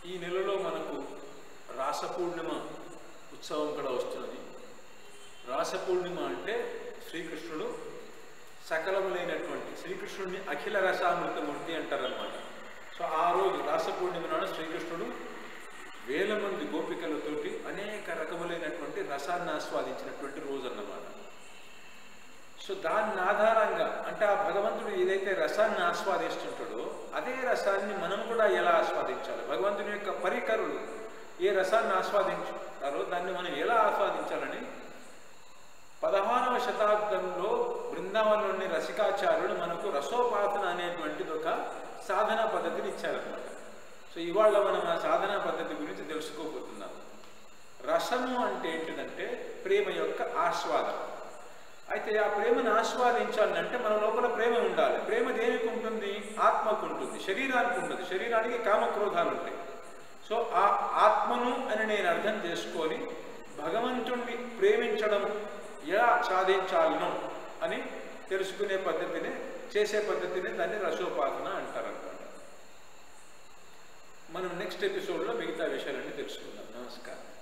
ఈ నెలలో మనకు రాస పూర్ణిమ ఉత్సవం కూడా వస్తున్నది రాస పూర్ణిమ అంటే శ్రీకృష్ణుడు సకలములైనటువంటి శ్రీకృష్ణుడిని అఖిల రసామృతమూర్తి అంటారనమాట సో ఆ రోజు రాస పూర్ణిమ నాడు శ్రీకృష్ణుడు వేల మంది గోపికలతోటి అనేక రకములైనటువంటి రసాన్ని ఆస్వాదించినటువంటి రోజు అన్నమాట సో దాన్ని ఆధారంగా అంటే ఆ భగవంతుడు ఏదైతే రసాన్ని ఆస్వాదిస్తుంటాడో అదే రసాన్ని మనం కూడా ఎలా ఆస్వాదించాలి భగవంతుని యొక్క పరికరులు ఏ రసాన్ని ఆస్వాదించుతారో దాన్ని మనం ఎలా ఆస్వాదించాలని పదహారవ శతాబ్దంలో బృందావనంలోని రసికాచార్యుడు మనకు రసోపాసన అనేటువంటిది ఒక సాధనా పద్ధతిని ఇచ్చారనమాట సో ఇవాళ మనం ఆ సాధనా పద్ధతి గురించి తెలుసుకోబోతున్నాం రసము అంటే ఏంటిదంటే ప్రేమ యొక్క ఆస్వాదం అయితే ఆ ప్రేమను ఆస్వాదించాలంటే మన లోపల ప్రేమ ఉండాలి ప్రేమ దేనికి ఉంటుంది ఆత్మకు ఉంటుంది శరీరానికి ఉంటుంది శరీరానికి కామక్రోధాలు ఉంటాయి సో ఆ ఆత్మను అని నేను అర్థం చేసుకొని భగవంతుణ్ణి ప్రేమించడం ఎలా సాధించాలనో అని తెలుసుకునే పద్ధతిని చేసే పద్ధతిని దాన్ని రసోపాసన అంటారన్నమాట మనం నెక్స్ట్ ఎపిసోడ్లో మిగతా విషయాలన్నీ తెలుసుకుందాం నమస్కారం